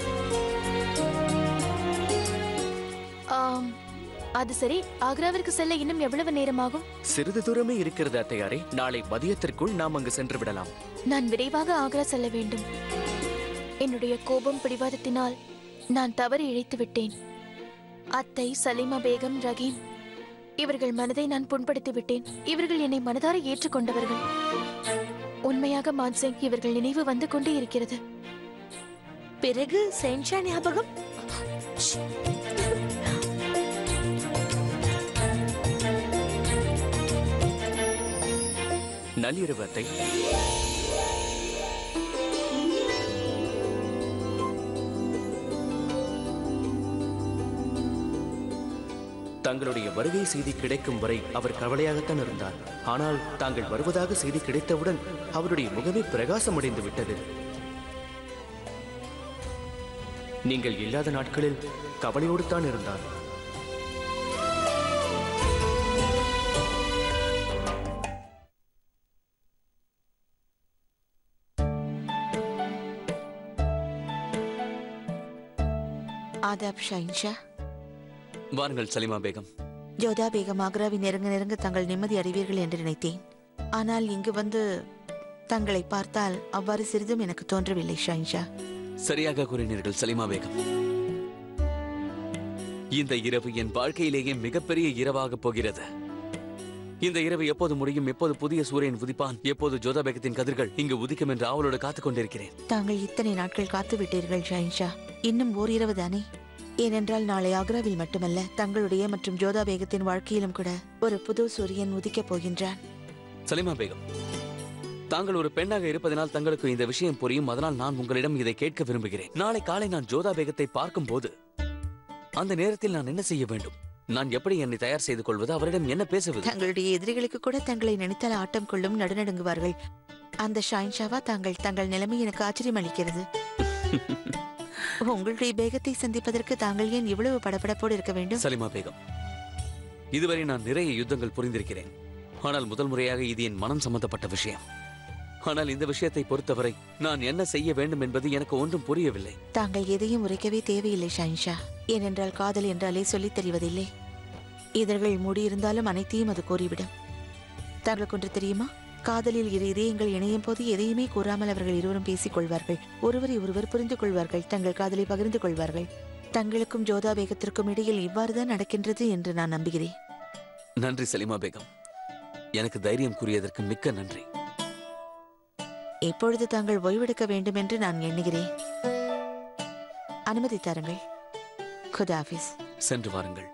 ஆம் அது சரி ஆக்ராவிற்கு செல்ல இன்னும் எவ்வளவு நேரமாகும் சிறிது தூரமே இருக்கிறது அத்தையாரே நாளை மதியத்திற்குள் நாம் அங்கு சென்று விடலாம் நான் விரைவாக ஆக்ரா செல்ல வேண்டும் என்னுடைய கோபம் பிடிவாதத்தினால் நான் தவறு இழைத்து விட்டேன் அத்தை சலீமா பேகம் ரஹீம் இவர்கள் மனதை நான் புண்படுத்தி விட்டேன் இவர்கள் என்னை மனதார ஏற்றுக்கொண்டவர்கள் உண்மையாக மான்சிங் இவர்கள் நினைவு வந்து கொண்டே இருக்கிறது பிறகு சென்ஷா ஞாபகம் நள்ளிரவு அத்தை தங்களுடைய வருகை செய்தி கிடைக்கும் வரை அவர் கவலையாகத்தான் இருந்தார் ஆனால் தாங்கள் வருவதாக செய்தி கிடைத்தவுடன் அவருடைய முகமே பிரகாசமடைந்து விட்டது நீங்கள் இல்லாத நாட்களில் கவலையோடு தான் இருந்தார் ஆதாப் ஷைன்ஷா வாருங்கள் சலிமா பேகம் ஜோதா பேகம் ஆக்ராவை நெருங்க நெருங்க தங்கள் நிம்மதி அடைவீர்கள் என்று நினைத்தேன் ஆனால் இங்கு வந்து தங்களை பார்த்தால் அவ்வாறு சிறிதும் எனக்கு தோன்றவில்லை ஷைன்ஷா சரியாக கூறினீர்கள் சலிமா பேகம் இந்த இரவு என் வாழ்க்கையிலேயே மிகப்பெரிய இரவாக போகிறது இந்த இரவு எப்போது முடியும் எப்போது புதிய சூரியன் உதிப்பான் எப்போது ஜோதா பேகத்தின் கதிர்கள் இங்கு உதிக்கும் என்று ஆவலோடு காத்துக் கொண்டிருக்கிறேன் தாங்கள் இத்தனை நாட்கள் காத்து விட்டீர்கள் ஷைன்ஷா இன்னும் ஓரிரவு தானே ஏனென்றால் நாளை ஆக்ராவில் மட்டுமல்ல தங்களுடைய மற்றும் ஜோதா பேகத்தின் வாழ்க்கையிலும் கூட ஒரு புது சூரியன் உதிக்கப் போகின்றான் சலிமா பேகம் தாங்கள் ஒரு பெண்ணாக இருப்பதனால் தங்களுக்கு இந்த விஷயம் புரியும் அதனால் நான் உங்களிடம் இதை கேட்க விரும்புகிறேன் நாளை காலை நான் ஜோதா பேகத்தை பார்க்கும் போது அந்த நேரத்தில் நான் என்ன செய்ய வேண்டும் நான் எப்படி என்னை தயார் செய்து கொள்வது அவரிடம் என்ன பேசுவது தங்களுடைய எதிரிகளுக்கு கூட தங்களை நினைத்தால் ஆட்டம் கொள்ளும் நடுநடுங்குவார்கள் அந்த ஷாயின்ஷாவா தாங்கள் தங்கள் நிலைமை எனக்கு ஆச்சரியம் அளிக்கிறது உங்களுடைய பேகத்தை சந்திப்பதற்கு தாங்கள் ஏன் இவ்வளவு படபடப்போடு இருக்க வேண்டும் சலிமா பேகம் இதுவரை நான் நிறைய யுத்தங்கள் புரிந்திருக்கிறேன் ஆனால் முதல் முறையாக இது என் மனம் சம்பந்தப்பட்ட விஷயம் ஆனால் இந்த விஷயத்தை பொறுத்தவரை நான் என்ன செய்ய வேண்டும் என்பது எனக்கு ஒன்றும் புரியவில்லை தாங்கள் எதையும் உரைக்கவே தேவையில்லை ஷாயின்ஷா ஏனென்றால் காதல் என்றாலே சொல்லித் தெரிவதில்லை இதழ்கள் மூடியிருந்தாலும் அனைத்தையும் அது கூறிவிடும் தங்களுக்கு ஒன்று தெரியுமா காதலில் இரு இதயங்கள் இணையும் போது எதையுமே கூறாமல் அவர்கள் இருவரும் பேசிக் கொள்வார்கள் ஒருவரை ஒருவர் புரிந்து கொள்வார்கள் தங்கள் காதலை பகிர்ந்து கொள்வார்கள் தங்களுக்கும் ஜோதா பேகத்திற்கும் இடையில் இவ்வாறுதான் நடக்கின்றது என்று நான் நம்புகிறேன் நன்றி சலிமா பேகம் எனக்கு தைரியம் கூறியதற்கு மிக்க நன்றி இப்பொழுது தாங்கள் ஓய்வெடுக்க வேண்டும் என்று நான் எண்ணுகிறேன் அனுமதி தாருங்கள் குதாஃபிஸ் சென்று வாருங்கள்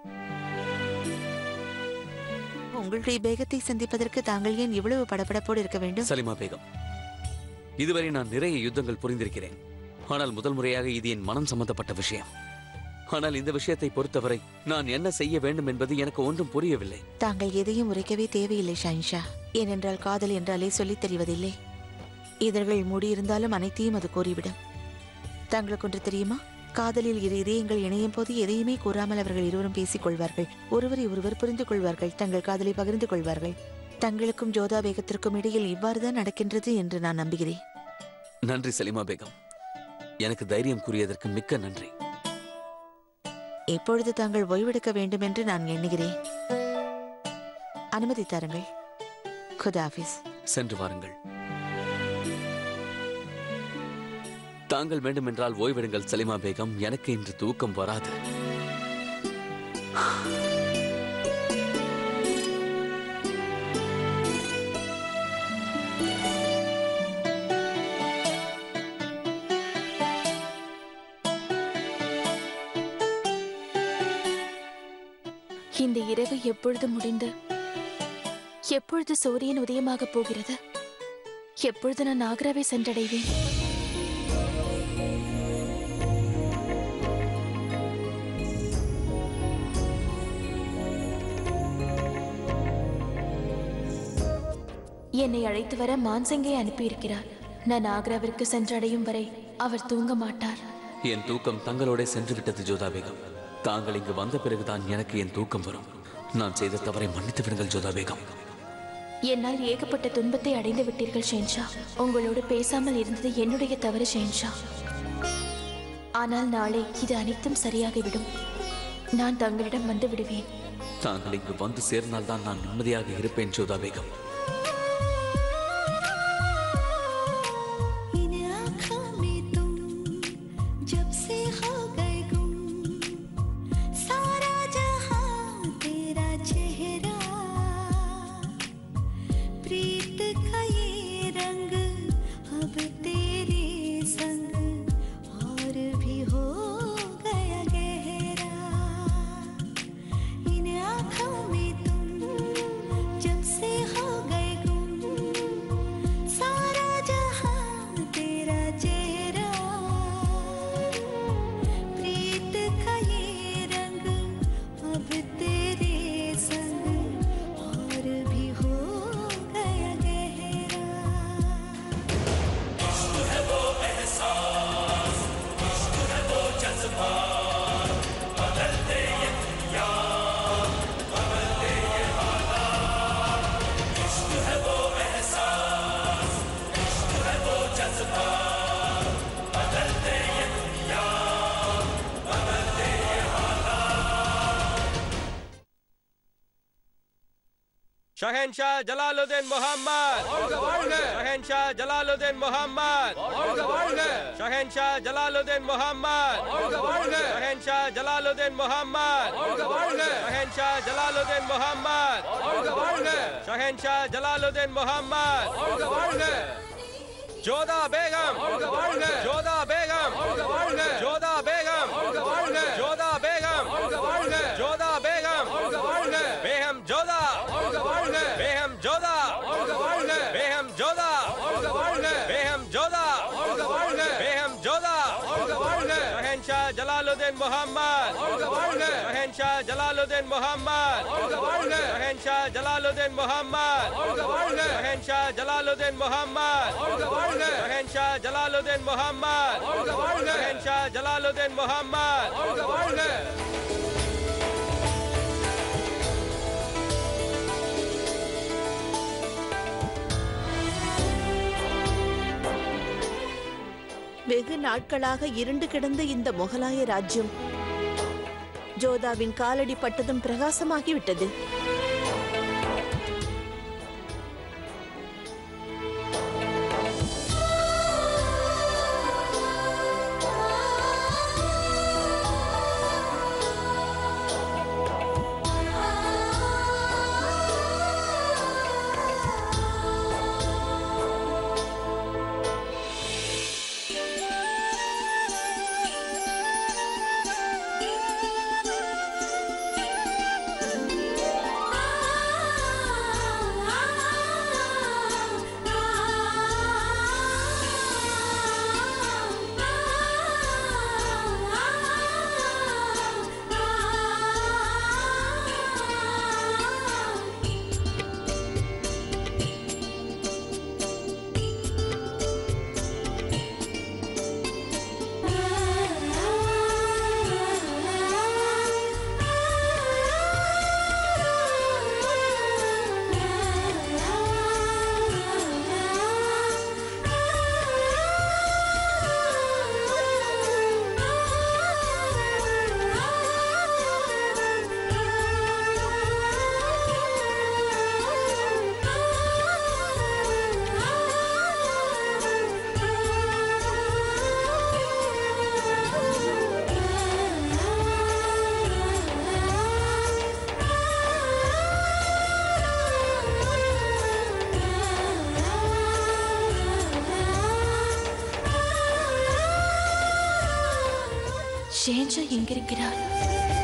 உங்களுடைய பேகத்தை சந்திப்பதற்கு தாங்கள் ஏன் இவ்வளவு படபடப்போடு இருக்க வேண்டும் சலிமா பேகம் இதுவரை நான் நிறைய யுத்தங்கள் புரிந்திருக்கிறேன் ஆனால் முதல் முறையாக இது என் மனம் சம்பந்தப்பட்ட விஷயம் ஆனால் இந்த விஷயத்தை பொறுத்தவரை நான் என்ன செய்ய வேண்டும் என்பது எனக்கு ஒன்றும் புரியவில்லை தாங்கள் எதையும் உரைக்கவே தேவையில்லை ஷாயின்ஷா ஏனென்றால் காதல் என்றாலே சொல்லித் தெரிவதில்லை இதழ்கள் மூடியிருந்தாலும் அனைத்தையும் அது கூறிவிடும் தங்களுக்கு ஒன்று தெரியுமா காதலில் இரு இதயங்கள் இணையும் போது எதையுமே கூறாமல் அவர்கள் இருவரும் பேசிக் கொள்வார்கள் ஒருவரை ஒருவர் புரிந்து கொள்வார்கள் தங்கள் காதலை பகிர்ந்து கொள்வார்கள் தங்களுக்கும் ஜோதா பேகத்திற்கும் இடையில் இவ்வாறுதான் நடக்கின்றது என்று நான் நம்புகிறேன் நன்றி சலிமா பேகம் எனக்கு தைரியம் கூறியதற்கு மிக்க நன்றி இப்பொழுது தாங்கள் ஓய்வெடுக்க வேண்டும் என்று நான் எண்ணுகிறேன் அனுமதி தாருங்கள் குதாஃபிஸ் சென்று வாருங்கள் தாங்கள் வேண்டுமென்றால் ஓய்வெடுங்கள் சலிமா பேகம் எனக்கு இன்று தூக்கம் வராது இந்த இரவு எப்பொழுது முடிந்து எப்பொழுது சூரியன் உதயமாகப் போகிறது எப்பொழுது நான் ஆக்ராவை சென்றடைவேன் என்னை அழைத்து வர மான்சிங்கை அனுப்பியிருக்கிறார் நான் ஆக்ராவிற்கு சென்றடையும் வரை அவர் தூங்க மாட்டார் என் தூக்கம் தங்களோட சென்று விட்டது ஜோதா பேகம் தாங்கள் இங்கு வந்த பிறகுதான் எனக்கு என் தூக்கம் வரும் நான் செய்த தவறை மன்னித்து விடுங்கள் ஜோதா பேகம் என்னால் ஏகப்பட்ட துன்பத்தை அடைந்து விட்டீர்கள் ஷேன்ஷா உங்களோடு பேசாமல் இருந்தது என்னுடைய தவறு ஷேன்ஷா ஆனால் நாளை இது அனைத்தும் சரியாகிவிடும் நான் தங்களிடம் வந்து விடுவேன் தாங்கள் இங்கு வந்து சேர்ந்தால்தான் நான் நிம்மதியாக இருப்பேன் ஜோதா பேகம் इन आँखों में तुम जब से हो गए गुम सारा जहां तेरा चेहरा प्रीत का ये रंग अब तेरे संग और भी हो गया गहरा इन आँखों में तुम जब से हो गए गुम सारा जहां तेरा चेहरा प्रीत का ये रंग अब तेरे संग और भी हो गया गहरा ஷஹன்ஷா ஜலாலுதீன் முஹம்மத் ஷஹன்ஷா ஜலாலுதீன் முஹம்மத் ஷஹன்ஷா ஜலாலுதீன் முஹம்மத் ஷஹன்ஷா ஜலாலுதீன் முஹம்மத் ஷஹன்ஷா ஜலாலுதீன் முஹம்மத் ஷஹன்ஷா ஜலாலுதீன் முஹம்மத் ஜோதா பேகம் ஜோதா பேகம் ஜோதா பேகம் ஜோதா பேகம் ஜோதா பேகம் பேகம் ஜோதா பேகம் ஜோதா பேகம் ஜோதா பேகம் ஜோதா பேகம் ஜோதா ஷஹன்ஷா ஜலாலுதீன் முஹம்மத் ஷஹன்ஷா ஜலாலுதீன் முஹம்மத் ஷஹன்ஷா ஜலாலுதீன் முஹம்மத் ஷஹன்ஷா ஜலாலுதீன் முஹம்மத் ஷஹன்ஷா ஜலாலுதீன் முஹம்மத் ஷஹன்ஷா ஜலாலுதீன் முஹம்மத் வெகு நாட்களாக இருண்டு கிடந்த இந்த முகலாய ராஜ்யம் ஜோதாவின் காலடி பட்டதும் பிரகாசமாகிவிட்டது इन ஜெயஞ்சா எங்கிருக்கிறார்